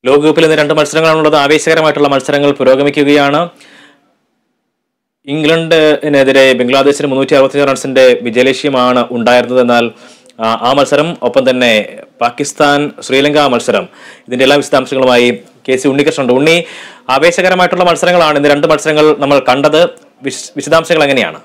ലോകകപ്പിൽ ഇന്ന് രണ്ട് മത്സരങ്ങളാണുള്ളത് ആവേശകരമായിട്ടുള്ള മത്സരങ്ങൾ പുരോഗമിക്കുകയാണ് ഇംഗ്ലണ്ടിനെതിരെ ബംഗ്ലാദേശിന് മുന്നൂറ്റി അറുപത്തിയഞ്ച് റൺസിന്റെ വിജയലക്ഷ്യമാണ് ഉണ്ടായിരുന്നത് എന്നാൽ ആ, ആ മത്സരം ഒപ്പം തന്നെ പാകിസ്ഥാൻ ശ്രീലങ്ക മത്സരം ഇതിന്റെ എല്ലാ വിശദാംശങ്ങളുമായി കെ സി ഉണ്ണികൃഷ്ണൻ ഉണ്ട് ഉണ്ണി ആവേശകരമായിട്ടുള്ള മത്സരങ്ങളാണ് ഇന്ന് രണ്ട് മത്സരങ്ങൾ നമ്മൾ കണ്ടത് വിശ- വിശദാംശങ്ങൾ എങ്ങനെയാണ്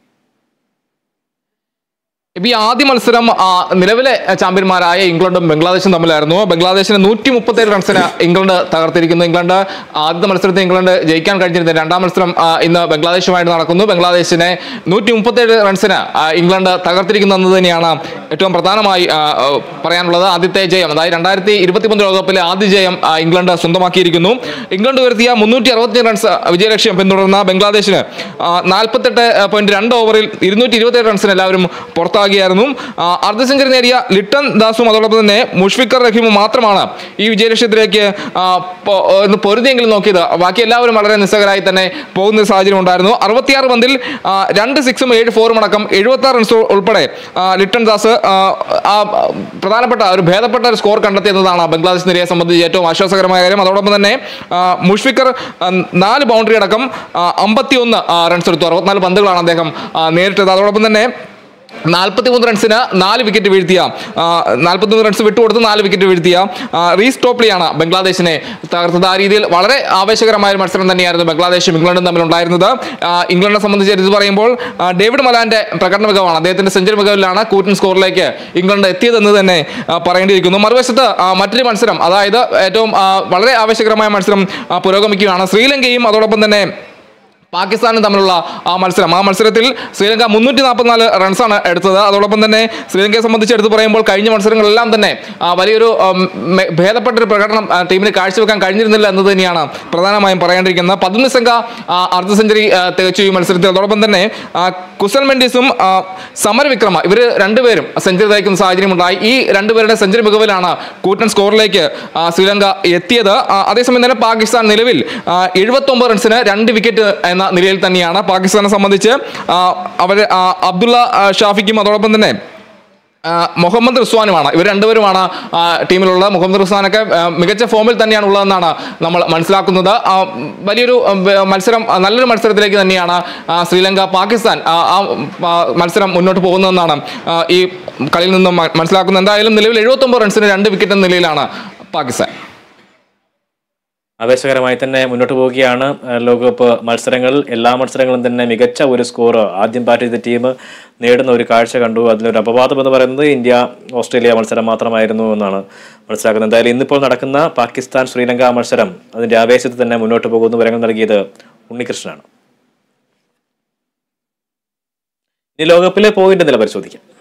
ഇപ്പൊ ഈ ആദ്യ മത്സരം ആ, നിലവിലെ ചാമ്പ്യന്മാരായ ഇംഗ്ലണ്ടും ബംഗ്ലാദേശും തമ്മിലായിരുന്നു ബംഗ്ലാദേശിന് നൂറ്റി മുപ്പത്തേഴ് റൺസിന് ഇംഗ്ലണ്ട് തകർത്തിരിക്കുന്നു ഇംഗ്ലണ്ട് ആദ്യ മത്സരത്തിൽ ഇംഗ്ലണ്ട് ജയിക്കാൻ കഴിഞ്ഞിരുന്നത് രണ്ടാം മത്സരം ആ, ഇന്ന് ബംഗ്ലാദേശുമായിട്ട് നടക്കുന്നു ബംഗ്ലാദേശിനെ നൂറ്റി മുപ്പത്തേഴ് റൺസിന് ആ, ഇംഗ്ലണ്ട് തകർത്തിരിക്കുന്നു എന്നത് തന്നെയാണ് ഏറ്റവും പ്രധാനമായി ആ, ആ, പറയാനുള്ളത് ആദ്യത്തെ ജയം അതായത് രണ്ടായിരത്തി ഇരുപത്തിമൂന്ന് ലോകകപ്പിലെ ആദ്യ ജയം ആ, ഇംഗ്ലണ്ട് സ്വന്തമാക്കിയിരിക്കുന്നു ഇംഗ്ലണ്ട് ഉയർത്തിയ മുന്നൂറ്റി അറുപത്തി റൺസ് വിജയലക്ഷ്യം പിന്തുടർന്ന ബംഗ്ലാദേശിന് നാൽപ്പത്തെട്ട് പോയിന്റ് രണ്ട് ഓവറിൽ ഇരുന്നൂറ്റി ഇരുപത്തേഴ് റൺസിന് എല്ലാവരും പുറത്താകിയായിരുന്നു ആ, അർദ്ധ സെഞ്ചുറി നേടിയ ലിട്ടൺ ദാസും അതോടൊപ്പം തന്നെ മുഷ്ഫിഖർ റഹീമും മാത്രമാണ് ഈ വിജയലക്ഷ്യത്തിലേക്ക് ആ, പൊ- ഒന്ന് പൊരുതിയെങ്കിലും നോക്കിയത് ബാക്കി എല്ലാവരും വളരെ നിസ്സകരായി തന്നെ പോകുന്ന ഒരു സാഹചര്യം ഉണ്ടായിരുന്നു അറുപത്തിയാറ് പന്തിൽ ആ, രണ്ട് സിക്സും ഏഴ് ഫോറും അടക്കം എഴുപത്തി ആറ് റൺസ് ഉൾപ്പെടെ ആ, ലിട്ടൺ ദാസ് ആ, ആ, പ്രധാനപ്പെട്ട ഒരു ഭേദപ്പെട്ട ഒരു സ്കോർ കണ്ടെത്തിയെന്നതാണ് ബംഗ്ലാദേശ് നിരയെ സംബന്ധിച്ച് ഏറ്റവും ആശ്വാസകരമായ കാര്യം അതോടൊപ്പം തന്നെ ആ, മുഷ്ഫിഖർ ആ, നാല് ബൗണ്ടറി അടക്കം അമ്പത്തി ഒന്ന് റൺസ് എടുത്തു അറുപത്തിനാല് പന്തുകളാണ് അദ്ദേഹം ആ, നേരിട്ടത് അതോടൊപ്പം തന്നെ നാൽപ്പത്തി മൂന്ന് റൺസിന് നാല് വിക്കറ്റ് വീഴ്ത്തിയ നാൽപ്പത്തി മൂന്ന് റൺസ് വിട്ടുകൊടുത്ത് നാല് വിക്കറ്റ് വീഴ്ത്തിയ ആ, റീസ് ടോപ്ലിയാണ് ബംഗ്ലാദേശിനെ തകർത്തത് ആ രീതിയിൽ വളരെ ആവേശകരമായ ഒരു മത്സരം തന്നെയായിരുന്നു ബംഗ്ലാദേശും ഇംഗ്ലണ്ടും തമ്മിൽ ഉണ്ടായിരുന്നത് ആ, ഇംഗ്ലണ്ടിനെ സംബന്ധിച്ച് ഇത് പറയുമ്പോൾ ആ, ഡേവിഡ് മലാന്റെ പ്രകടന മികവാണ് അദ്ദേഹത്തിന്റെ സെഞ്ചുറി മികവിലാണ് കൂറ്റൻ സ്കോറിലേക്ക് ഇംഗ്ലണ്ട് എത്തിയതെന്ന് തന്നെ ആ, പറയേണ്ടിയിരിക്കുന്നു മറുവശത്ത് ആ, മറ്റൊരു മത്സരം അതായത് ഏറ്റവും ആ, വളരെ ആവേശകരമായ മത്സരം ആ, പുരോഗമിക്കുകയാണ് ശ്രീലങ്കയും അതോടൊപ്പം തന്നെ പാകിസ്ഥാനും തമ്മിലുള്ള ആ മത്സരം ആ മത്സരത്തിൽ ശ്രീലങ്ക മുന്നൂറ്റി നാൽപ്പത്തിനാല് റൺസാണ് എടുത്തത് അതോടൊപ്പം തന്നെ ശ്രീലങ്കയെ സംബന്ധിച്ച് എടുത്തു പറയുമ്പോൾ കഴിഞ്ഞ മത്സരങ്ങളെല്ലാം തന്നെ ആ, വലിയൊരു ഉം, മെ- ഭേദപ്പെട്ടൊരു പ്രകടനം ആ, ടീമിന് കാഴ്ചവെക്കാൻ കഴിഞ്ഞിരുന്നില്ല എന്ന് തന്നെയാണ് പ്രധാനമായും പറയേണ്ടിയിരിക്കുന്നത് പതിനൊന്ന് സംഘ ആ, അർദ്ധ സെഞ്ചുറി ആ, തികച്ചു ഈ മത്സരത്തിൽ അതോടൊപ്പം തന്നെ ആ, കുസൽ മെൻഡീസും ആ, സമർ വിക്രമ ഇവർ രണ്ടുപേരും സെഞ്ചുറി തയ്ക്കുന്ന സാഹചര്യം ഉണ്ടായി ഈ രണ്ടുപേരുടെ സെഞ്ചുറി മികവിലാണ് കൂറ്റൻ സ്കോറിലേക്ക് ആ, ശ്രീലങ്ക എത്തിയത് ആ, അതേസമയം തന്നെ പാകിസ്ഥാൻ നിലവിൽ എഴുപത്തി ഒമ്പത് റൺസിന് രണ്ട് വിക്കറ്റ് എന്ന നിലയിൽ തന്നെയാണ് പാകിസ്ഥാനെ സംബന്ധിച്ച് അവർ അബ്ദുള്ള ആ, ഷാഫിക്കും അതോടൊപ്പം തന്നെ ആ, മുഹമ്മദ് റിസ്വാനുമാണ് ഇവർ രണ്ടുപേരുമാണ് ആ, ടീമിലുള്ള മുഹമ്മദ് റിസ്വാനൊക്കെ ആ, മികച്ച ഫോമിൽ തന്നെയാണ് ഉള്ളതെന്നാണ് നമ്മൾ മനസ്സിലാക്കുന്നത് ആ, വലിയൊരു ആ, വ- മത്സരം ആ, നല്ലൊരു മത്സരത്തിലേക്ക് തന്നെയാണ് ആ, ശ്രീലങ്ക പാകിസ്ഥാൻ ആ ആ, ആ, മത്സരം മുന്നോട്ട് പോകുന്നതെന്നാണ് ആ, ഈ കളിയിൽ നിന്നും മ- മനസ്സിലാക്കുന്നത് എന്തായാലും നിലവിൽ എഴുപത്തൊമ്പത് റൺസിന് രണ്ട് വിക്കറ്റ് എന്ന നിലയിലാണ് പാകിസ്ഥാൻ ആവേശകരമായി തന്നെ മുന്നോട്ട് പോവുകയാണ് ആ, ലോകകപ്പ് മത്സരങ്ങളിൽ എല്ലാ മത്സരങ്ങളും തന്നെ മികച്ച ഒരു സ്കോർ ആദ്യം ബാറ്റ് ചെയ്ത ടീം നേടുന്ന ഒരു കാഴ്ച കണ്ടു അതിലൊരു അപവാദം എന്ന് പറയുന്നത് ഇന്ത്യ ഓസ്ട്രേലിയ മത്സരം മാത്രമായിരുന്നു എന്നാണ് മനസ്സിലാക്കുന്നത് എന്തായാലും ഇന്നിപ്പോൾ നടക്കുന്ന പാകിസ്ഥാൻ ശ്രീലങ്ക മത്സരം അതിന്റെ ആവേശത്തിൽ തന്നെ മുന്നോട്ട് പോകുന്നു വിവരങ്ങൾ നൽകിയത് ഉണ്ണികൃഷ്ണനാണ് ഇനി ലോകകപ്പിലെ പോയിന്റ് നില പരിശോധിക്കാം